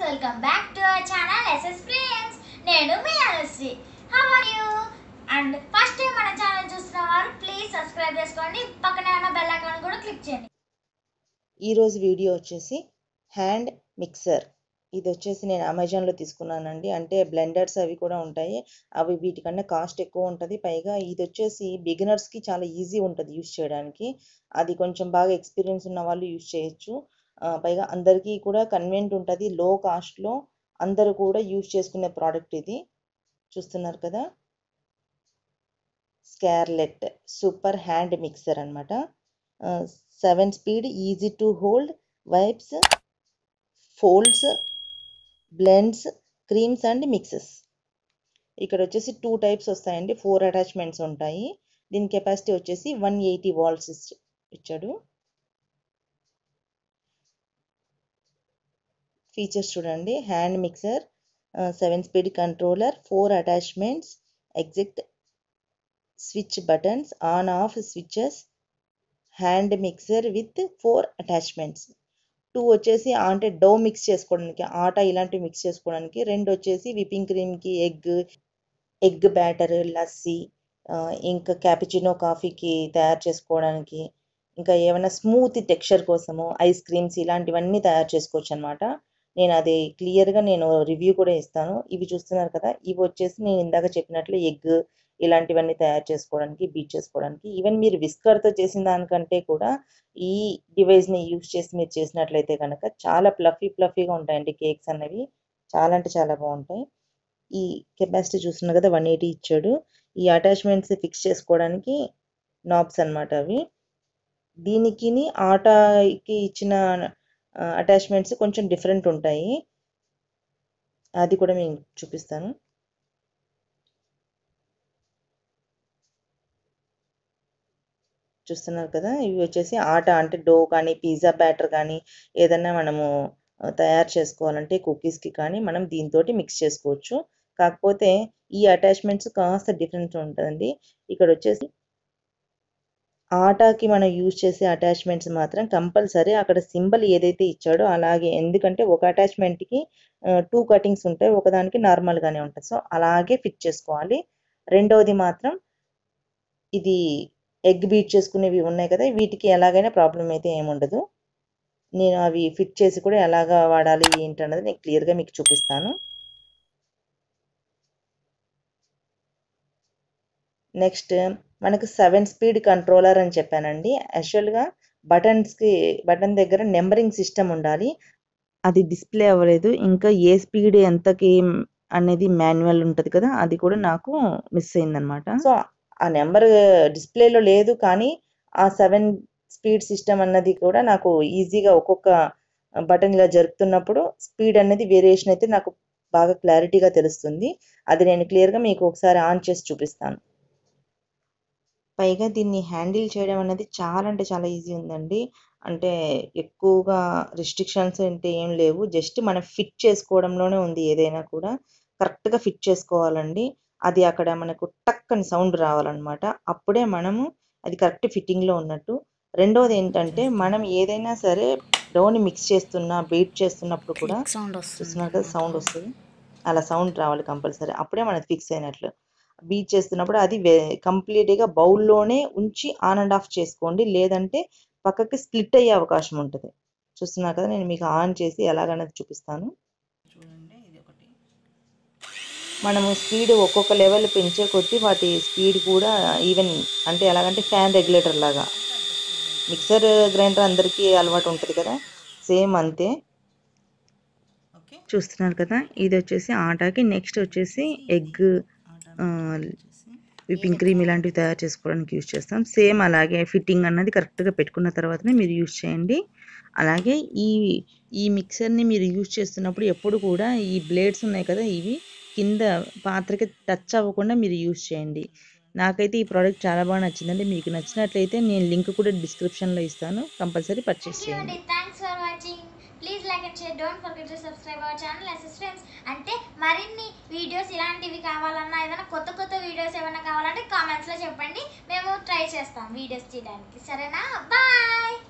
welcome back to our channel SS friends నేను మీ Anushri how are you and first time మన channel చూస్తున్న వారు ప్లీజ్ సబ్స్క్రైబ్ చేసుకోండి పక్కనే ఉన్న బెల్ ఐకాన్ కూడా క్లిక్ చేయండి ఈరోజు వీడియో వచ్చేసి హ్యాండ్ మిక్సర్ ఇది వచ్చేసి నేను అమెజాన్లో తీసుకున్నానండి అంటే బ్లెండర్స్ అవి కూడా ఉంటాయి అవి వీటికన్నా కాస్ట్ ఎక్కువ ఉంటుంది పైగా ఇది వచ్చేసి బిగినర్స్కి చాలా ఈజీ ఉంటుంది యూస్ చేయడానికి అది కొంచెం బాగా ఎక్స్పీరియన్స్ ఉన్న వాళ్ళు యూస్ చేయొచ్చు ఆ, పైగా అందరికీ కూడా కన్వీనియంట్ ఉంటుంది లో కాస్ట్లో అందరూ కూడా యూస్ చేసుకునే ప్రోడక్ట్ ఇది చూస్తున్నారు కదా స్కార్లెట్ సూపర్ హ్యాండ్ మిక్సర్ అనమాట seven speed easy to hold whips folds blends creams and mixes ఇక్కడ వచ్చేసి టూ టైప్స్ వస్తాయండి ఫోర్ అటాచ్మెంట్స్ ఉంటాయి దీని కెపాసిటీ వచ్చేసి వన్ ఎయిటీ వాల్స్ ఇచ్చాడు ఫీచర్స్ చూడండి hand mixer seven speed controller four attachments exit switch buttons on off switches hand mixer with four attachments two వచ్చేసి అంటే డో మిక్స్ చేసుకోవడానికి ఆట ఇలాంటివి మిక్స్ చేసుకోవడానికి రెండు వచ్చేసి విపింగ్ క్రీమ్కి ఎగ్ ఎగ్ బ్యాటర్ లస్సీ ఆ, ఇంకా క్యాపిచినో కాఫీకి తయారు చేసుకోవడానికి ఇంకా ఏమైనా స్మూత్ టెక్స్చర్ కోసము ఐస్ క్రీమ్స్ ఇలాంటివన్నీ తయారు చేసుకోవచ్చు అనమాట నేను అది క్లియర్గా నేను రివ్యూ కూడా ఇస్తాను ఇవి చూస్తున్నారు కదా ఇవి వచ్చేసి నేను ఇందాక చెప్పినట్లు ఎగ్ ఇలాంటివన్నీ తయారు చేసుకోవడానికి బీట్ చేసుకోవడానికి ఈవెన్ మీరు విస్కర్తో చేసిన దానికంటే కూడా ఈ డివైస్ని యూస్ చేసి మీరు చేసినట్లయితే కనుక చాలా ప్లఫీ ప్లఫీగా ఉంటాయండి కేక్స్ అనేవి చాలా అంటే చాలా బాగుంటాయి ఈ కెపాసిటీ చూస్తున్నారు కదా వన్ ఎయిటీ ఇచ్చాడు ఈ అటాచ్మెంట్స్ ఫిక్స్ చేసుకోవడానికి నాబ్స్ అన్నమాట అవి దీనికి ఆటాకి ఇచ్చిన అటాచ్మెంట్స్ కొంచెం డిఫరెంట్ ఉంటాయి అది కూడా నేను చూపిస్తాను చూస్తున్నారు కదా ఇవి వచ్చేసి ఆట అంటే డో కానీ పిజ్జా బ్యాటర్ కానీ ఏదన్నా మనము ఆ, తయారు చేసుకోవాలంటే కుకీస్కి కానీ మనం దీంతో మిక్స్ చేసుకోవచ్చు కాకపోతే ఈ అటాచ్మెంట్స్ కాస్త డిఫరెంట్ ఉంటుందండి ఇక్కడ వచ్చేసి ఆటాకి మనం యూజ్ చేసే అటాచ్మెంట్స్ మాత్రం కంపల్సరీ అక్కడ సింబల్ ఏదైతే ఇచ్చాడో అలాగే ఎందుకంటే ఒక అటాచ్మెంట్కి టూ కటింగ్స్ ఉంటాయి ఒకదానికి నార్మల్గానే ఉంటుంది సో అలాగే ఫిట్ చేసుకోవాలి రెండవది మాత్రం ఇది ఎగ్ బీట్ చేసుకునేవి ఉన్నాయి కదా వీటికి ఎలాగైనా ప్రాబ్లం అయితే ఏముండదు నేను అవి ఫిట్ చేసి కూడా ఎలాగా వాడాలి ఏంటన్నది నేను క్లియర్గా మీకు చూపిస్తాను నెక్స్ట్ మనకు సెవెన్ స్పీడ్ కంట్రోలర్ అని చెప్పానండి యాక్చువల్గా బటన్స్కి బటన్ దగ్గర నెంబరింగ్ సిస్టమ్ ఉండాలి అది డిస్ప్లే అవ్వలేదు ఇంకా ఏ స్పీడ్ ఎంతకి అనేది మాన్యువల్ ఉంటుంది కదా అది కూడా నాకు మిస్ అయిందనమాట సో ఆ నెంబర్ డిస్ప్లేలో లేదు కానీ ఆ సెవెన్ స్పీడ్ సిస్టమ్ అన్నది కూడా నాకు ఈజీగా ఒక్కొక్క బటన్ ఇలా జరుపుతున్నప్పుడు స్పీడ్ అనేది వేరియేషన్ అయితే నాకు బాగా క్లారిటీగా తెలుస్తుంది అది నేను క్లియర్గా మీకు ఒకసారి ఆన్ చేసి చూపిస్తాను పైగా దీన్ని హ్యాండిల్ చేయడం అనేది చాలా అంటే చాలా ఈజీ ఉందండి అంటే ఎక్కువగా రిస్ట్రిక్షన్స్ అంటే ఏం లేవు జస్ట్ మనం ఫిట్ చేసుకోవడంలోనే ఉంది ఏదైనా కూడా కరెక్ట్గా ఫిట్ చేసుకోవాలండి అది అక్కడ మనకు టక్ అని సౌండ్ రావాలన్నమాట అప్పుడే మనము అది కరెక్ట్ ఫిట్టింగ్లో ఉన్నట్టు రెండవది ఏంటంటే మనం ఏదైనా సరే డోని మిక్స్ చేస్తున్నా బీట్ చేస్తున్నప్పుడు కూడా సౌండ్ చూస్తున్నారు కదా సౌండ్ వస్తుంది అలా సౌండ్ రావాలి కంపల్సరీ అప్పుడే మనది ఫిక్స్ అయినట్లు బీట్ చేస్తున్నప్పుడు అది కంప్లీట్గా బౌల్లోనే ఉంచి ఆన్ అండ్ ఆఫ్ చేసుకోండి లేదంటే పక్కకి స్ప్లిట్ అయ్యే అవకాశం ఉంటుంది చూస్తున్నారు కదా నేను మీకు ఆన్ చేసి ఎలాగనేది చూపిస్తాను చూడండి ఇది ఒకటి మనము స్పీడ్ ఒక్కొక్క లెవెల్ పెంచే కొద్దీ వాటి స్పీడ్ కూడా ఈవెన్ అంటే ఎలాగంటే ఫ్యాన్ రెగ్యులేటర్ లాగా మిక్సర్ గ్రైండర్ అందరికీ అలవాటు ఉంటుంది కదా సేమ్ అంతే చూస్తున్నారు కదా ఇది వచ్చేసి ఆటాకి నెక్స్ట్ వచ్చేసి ఎగ్ విపింగ్ క్రీమ్ ఇలాంటివి తయారు చేసుకోవడానికి యూజ్ చేస్తాం సేమ్ అలాగే ఫిట్టింగ్ అన్నది కరెక్ట్గా పెట్టుకున్న తర్వాతనే మీరు యూజ్ చేయండి అలాగే ఈ ఈ మిక్సర్ని మీరు యూజ్ చేస్తున్నప్పుడు ఎప్పుడు కూడా ఈ బ్లేడ్స్ ఉన్నాయి కదా ఇవి కింద పాత్రకి టచ్ అవ్వకుండా మీరు యూజ్ చేయండి నాకైతే ఈ ప్రోడక్ట్ చాలా బాగా నచ్చిందండి మీకు నచ్చినట్లయితే నేను లింక్ కూడా డిస్క్రిప్షన్లో ఇస్తాను కంపల్సరీ పర్చేస్ చేయండి thanks for watching please like and share don't forget to subscribe our channel SS friends అంటే మరిన్ని వీడియోస్ ఇలాంటివి కావాలన్నా ఏదైనా కొత్త కొత్త వీడియోస్ ఏమైనా కావాలంటే కామెంట్స్లో చెప్పండి మేము ట్రై చేస్తాం వీడియోస్ చేయడానికి సరేనా బాయ్